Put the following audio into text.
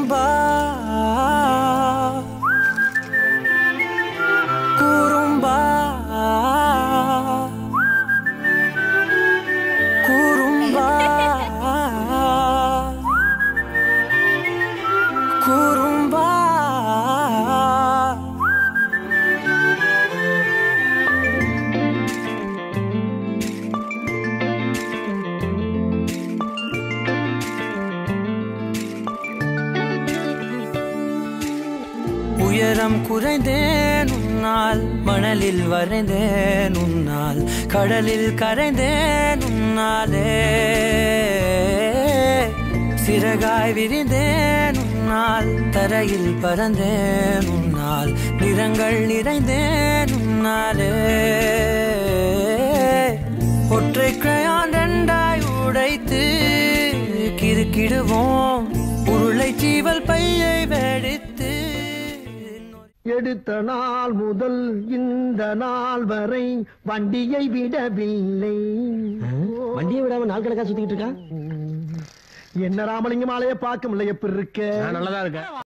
குறும்பா குறும்பா குறும்பா குறும்பா உயரம் குறைந்தேன் உன்னால் மணலில் வரைந்தேன் உன்னால் கடலில் கரைந்தேன் உன்னாலே சிறகாய் விரிந்தேன் உன்னால் தரையில் பறந்தேன் உன்னால் நிறங்கள் நிறைந்தேன் உன்னாலே ஒற்றை கிரையான் ரெண்டாய் உடைத்து கிறுக்கிடுவோம் உருளை சீவல் பையை வெடித்து எடுத்த நாள் முதல் இந்த நாள் வரை வண்டியை விடவில்லை வண்டியை விடாம நாள் கணக்கா சுத்திக்கிட்டு இருக்கா என்ன ராமலிங்கம் ஆலைய பார்க்க முடியல எப்படி இருக்க நல்லதா இருக்க